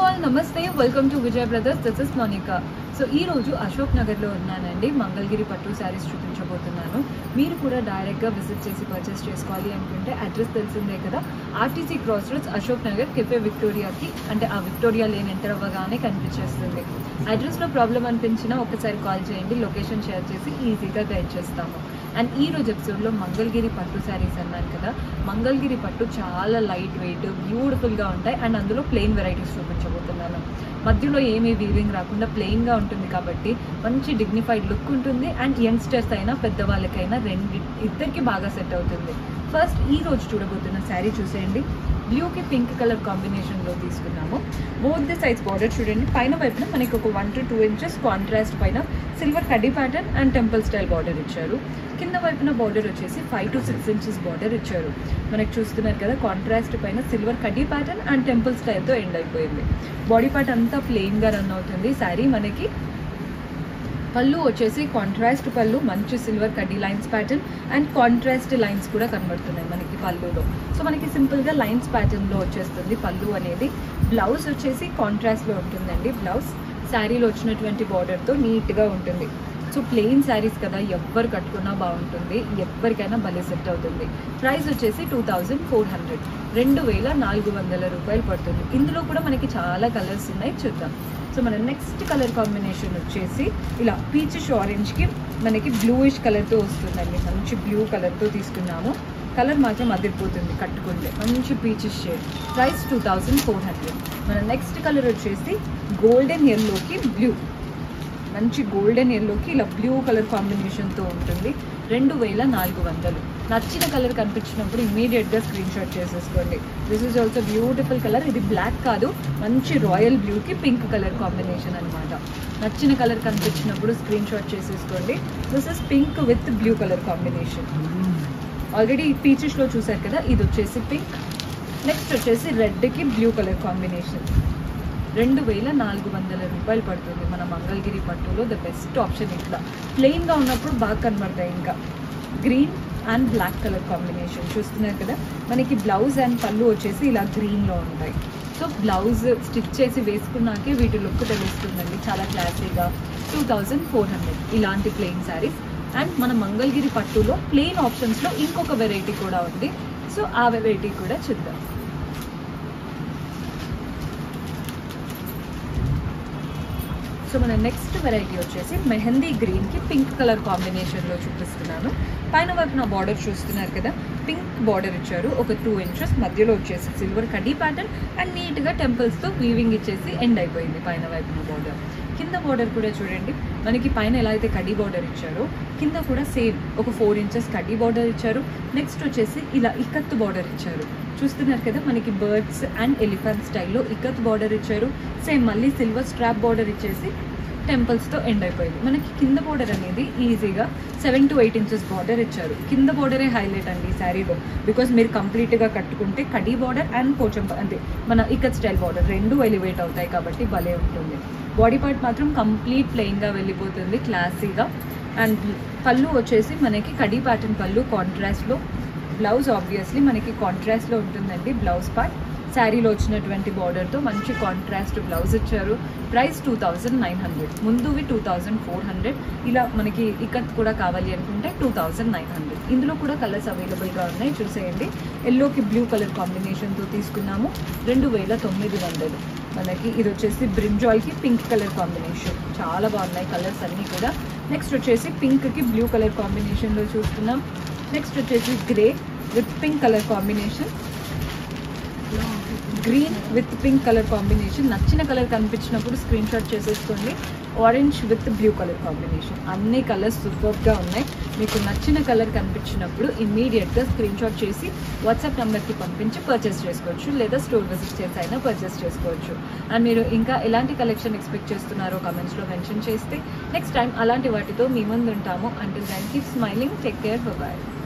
all నమస్తే welcome to Vijay brothers this is Monica so ఈ రోజు అశోక్ నగర్లో ఉన్నానండి మంగళగిరి పట్టు శారీస్ చూపించబోతున్నాను మీరు కూడా డైరెక్ట్గా విజిట్ చేసి పర్చేస్ చేసుకోవాలి అనుకుంటే అడ్రస్ తెలిసిందే కదా RTC cross roads Ashok Nagar cafe విక్టోరియాకి అంటే ఆ విక్టోరియా లేన్ ఎంటర్ అవ్వగానే కనిపించేస్తుంది అడ్రస్లో ప్రాబ్లం అనిపించినా ఒకసారి కాల్ చేయండి లొకేషన్ షేర్ చేసి ఈజీగా గైడ్ చేస్తాము అండ్ ఈ రోజు ఎపిసోడ్లో మంగళగిరి పట్టు శారీస్ అన్నాను కదా మంగళగిరి పట్టు చాలా లైట్ వెయిట్ బ్యూటిఫుల్గా ఉంటాయి అండ్ అందులో ప్లెయిన్ వెరైటీస్ చూపించబోతున్నాను మధ్యలో ఏమీ వీవింగ్ రాకుండా ప్లెయిన్గా ఉంటుంది కాబట్టి మంచి డిగ్నిఫైడ్ లుక్ ఉంటుంది అండ్ యంగ్స్టర్స్ అయినా పెద్దవాళ్ళకైనా రెండు ఇద్దరికి బాగా సెట్ అవుతుంది ఫస్ట్ ఈ రోజు చూడబోతున్న శారీ చూసేయండి బ్లూకి పింక్ కలర్ కాంబినేషన్లో తీసుకున్నాము బోత్ ది సైజ్ బార్డర్ చూడండి పైన వైపున మనకి ఒక one to two inches contrast పైన సిల్వర్ కడ్డీ pattern and temple style border ఇచ్చారు కింద వైపున బార్డర్ వచ్చేసి five to six inches border ఇచ్చారు మనకి చూస్తున్నారు కదా కాంట్రాస్ట్ పైన సిల్వర్ కడ్డీ ప్యాటర్న్ అండ్ టెంపుల్ స్టైల్తో ఎండ్ అయిపోయింది బాడీ పార్ట్ అంతా ప్లెయిన్గా రన్ అవుతుంది శారీ మనకి పళ్ళు వచ్చేసి కాంట్రాస్ట్ పళ్ళు మంచి సిల్వర్ కడ్డీ lines pattern and contrast lines కూడా కనబడుతున్నాయి మనకి పళ్ళులో సో మనకి సింపుల్గా లైన్స్ ప్యాటర్న్లో వచ్చేస్తుంది పళ్ళు అనేది బ్లౌజ్ వచ్చేసి కాంట్రాస్ట్లో ఉంటుందండి బ్లౌజ్ శారీలో వచ్చినటువంటి బార్డర్తో నీట్గా ఉంటుంది సో ప్లెయిన్ శారీస్ కదా ఎవ్వరు కట్టుకున్నా బాగుంటుంది ఎవరికైనా భలే సెట్ అవుతుంది ప్రైస్ వచ్చేసి టూ థౌజండ్ ఫోర్ హండ్రెడ్ రెండు వేల నాలుగు వందల రూపాయలు పడుతుంది ఇందులో కూడా మనకి చాలా కలర్స్ ఉన్నాయి చూద్దాం సో మన నెక్స్ట్ కలర్ కాంబినేషన్ వచ్చేసి ఇలా పీచిష్ ఆరెంజ్కి మనకి బ్లూయిష్ కలర్తో వస్తుందండి మంచి బ్లూ కలర్తో తీసుకున్నాము కలర్ మాత్రం అదిరిపోతుంది కట్టుకుంటే మంచి peachish shade price two thousand four hundred మన నెక్స్ట్ కలర్ వచ్చేసి గోల్డెన్ ఎల్లోకి బ్లూ మంచి గోల్డెన్ ఎల్లోకి ఇలా బ్లూ కలర్ కాంబినేషన్తో ఉంటుంది రెండు వేల నాలుగు వందలు నచ్చిన కలర్ కనిపించినప్పుడు ఇమీడియట్గా స్క్రీన్ షాట్ చేసేసుకోండి this is also beautiful colour ఇది బ్లాక్ కాదు మంచి రాయల్ బ్లూకి పింక్ కలర్ కాంబినేషన్ అనమాట నచ్చిన కలర్ కనిపించినప్పుడు స్క్రీన్ షాట్ చేసేసుకోండి this is pink with blue colour combination already పీచెస్లో చూసారు కదా ఇది వచ్చేసి పింక్ నెక్స్ట్ వచ్చేసి రెడ్కి బ్లూ కలర్ కాంబినేషన్ రెండు వేల నాలుగు వందల రూపాయలు పడుతుంది మన మంగళగిరి పట్టులో ద బెస్ట్ ఆప్షన్ ఇట్లా ప్లెయిన్గా ఉన్నప్పుడు బాగా కనబడతాయి ఇంకా green and black colour combination చూస్తున్నారు కదా మనకి బ్లౌజ్ అండ్ పళ్ళు వచ్చేసి ఇలా గ్రీన్లో ఉంటాయి సో బ్లౌజ్ స్టిచ్ చేసి వేసుకున్నాకే వీటి లుక్ తెలుస్తుందండి చాలా క్లాసీగా టూ థౌజండ్ ఫోర్ హండ్రెడ్ ఇలాంటి ప్లెయిన్ శారీస్ అండ్ మన మంగళగిరి పట్టులో ప్లెయిన్ ఆప్షన్స్లో ఇంకొక వెరైటీ కూడా ఉంది సో ఆ వెరైటీ కూడా చూద్దాం సో మన నెక్స్ట్ వెరైటీ వచ్చేసి మెహందీ గ్రీన్కి పింక్ కలర్ కాంబినేషన్లో చూపిస్తున్నాను పైన వైపున బార్డర్ చూస్తున్నారు కదా పింక్ బార్డర్ ఇచ్చారు ఒక టూ ఇంచెస్ మధ్యలో వచ్చేసి సిల్వర్ కడ్డీ ప్యాటర్న్ అండ్ నీట్గా టెంపుల్స్తో వీవింగ్ ఇచ్చేసి ఎండ్ అయిపోయింది పైన వైపున బార్డర్ కింద బార్డర్ కూడా చూడండి మనకి పైన ఎలా అయితే కడ్డీ బార్డర్ ఇచ్చారో కింద కూడా సేమ్ ఒక ఫోర్ ఇంచెస్ కడ్డీ బార్డర్ ఇచ్చారు నెక్స్ట్ వచ్చేసి ఇలా ఇక్కత్తు బార్డర్ ఇచ్చారు చూస్తున్నారు కదా మనకి బర్డ్స్ అండ్ ఎలిఫెంట్ స్టైల్లో ఇక్కత్ బార్డర్ ఇచ్చారు సేమ్ మళ్ళీ సిల్వర్ స్ట్రాప్ బార్డర్ ఇచ్చేసి టెంపుల్స్తో ఎండ్ అయిపోయింది మనకి కింద బార్డర్ అనేది ఈజీగా seven to eight inches border ఇచ్చారు కింద బార్డరే హైలైట్ అండి ఈ శారీలో బికాస్ మీరు కంప్లీట్గా కట్టుకుంటే కడీ బార్డర్ అండ్ పోచం అంటే మన ఇక్కత్ స్టైల్ బార్డర్ రెండు ఎలివేట్ అవుతాయి కాబట్టి భలే ఉంటుంది బాడీ పార్ట్ మాత్రం కంప్లీట్ ప్లెయిన్గా వెళ్ళిపోతుంది క్లాసీగా అండ్ పళ్ళు వచ్చేసి మనకి కడీ ప్యాటర్న్ పళ్ళు కాంట్రాస్ట్లో బ్లౌజ్ ఆబ్వియస్లీ మనకి కాంట్రాస్ట్లో ఉంటుందండి బ్లౌజ్ పార్ట్ శారీలో వచ్చినటువంటి బార్డర్తో మంచి కాంట్రాస్ట్ బ్లౌజ్ ఇచ్చారు price two thousand nine hundred ముందువి టూ థౌజండ్ ఫోర్ హండ్రెడ్ ఇలా మనకి ఇక్కత్ కూడా కావాలి అనుకుంటే టూ థౌజండ్ నైన్ హండ్రెడ్ ఇందులో కూడా కలర్స్ అవైలబుల్గా ఉన్నాయి చూసేయండి ఎల్లోకి బ్లూ కలర్ కాంబినేషన్తో తీసుకున్నాము రెండు వేల తొమ్మిది వందలు మనకి ఇది వచ్చేసి బ్రింజాల్కి పింక్ కలర్ కాంబినేషన్ చాలా బాగున్నాయి కలర్స్ అన్నీ కూడా నెక్స్ట్ వచ్చేసి పింక్కి బ్లూ కలర్ కాంబినేషన్లో చూస్తున్నాం నెక్స్ట్ వచ్చేసి grey with pink colour combination green with pink colour combination నచ్చిన కలర్ కనిపించినప్పుడు స్క్రీన్ షాట్ చేసేసుకోండి orange with blue colour combination అన్ని కలర్స్ సూపర్గా ఉన్నాయి మీకు నచ్చిన కలర్ కనిపించినప్పుడు ఇమ్మీడియట్గా స్క్రీన్ షాట్ చేసి వాట్సాప్ నెంబర్కి పంపించి పర్చేస్ చేసుకోవచ్చు లేదా స్టోర్ విజిట్ చేసి అయినా పర్చేస్ చేసుకోవచ్చు అండ్ మీరు ఇంకా ఎలాంటి కలెక్షన్ ఎక్స్పెక్ట్ చేస్తున్నారో కమెంట్స్లో మెన్షన్ చేస్తే నెక్స్ట్ టైం అలాంటి వాటితో మీ ముందు ఉంటాము అంటే దానికి స్మైలింగ్ టేక్ కేర్ బాయ్